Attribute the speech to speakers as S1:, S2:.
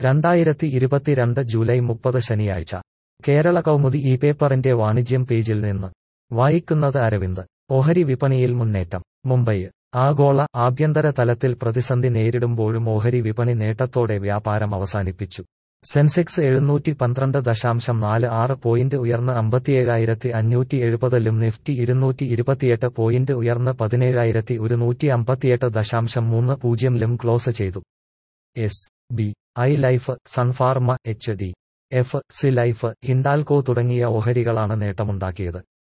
S1: രണ്ടായിരത്തി ഇരുപത്തിരണ്ട് ജൂലൈ മുപ്പത് ശനിയാഴ്ച കേരള കൗമുദി ഈ പേപ്പറിന്റെ വാണിജ്യം പേജിൽ നിന്ന് വായിക്കുന്നത് അരവിന്ദ് ഓഹരി വിപണിയിൽ മുന്നേറ്റം മുംബൈ ആഗോള ആഭ്യന്തര തലത്തിൽ പ്രതിസന്ധി നേരിടുമ്പോഴും ഓഹരി വിപണി നേട്ടത്തോടെ വ്യാപാരം അവസാനിപ്പിച്ചു സെൻസെക്സ് എഴുന്നൂറ്റി പന്ത്രണ്ട് ദശാംശം നാല് ആറ് പോയിന്റ് ഉയർന്ന് അമ്പത്തിയേഴായിരത്തി അഞ്ഞൂറ്റി എഴുപതിലും നിഫ്റ്റി ഇരുന്നൂറ്റി ഇരുപത്തിയെട്ട് പോയിന്റ് ഉയർന്ന് പതിനേഴായിരത്തി ഒരുന്നൂറ്റി അമ്പത്തിയെട്ട് ദശാംശം മൂന്ന് പൂജ്യംലും ക്ലോസ് ചെയ്തു S B I life Sun Pharma H D F C life Hindalco തുടങ്ങിയ ഓഹരികളാണ് നേട്ടമുണ്ടാക്കിയത്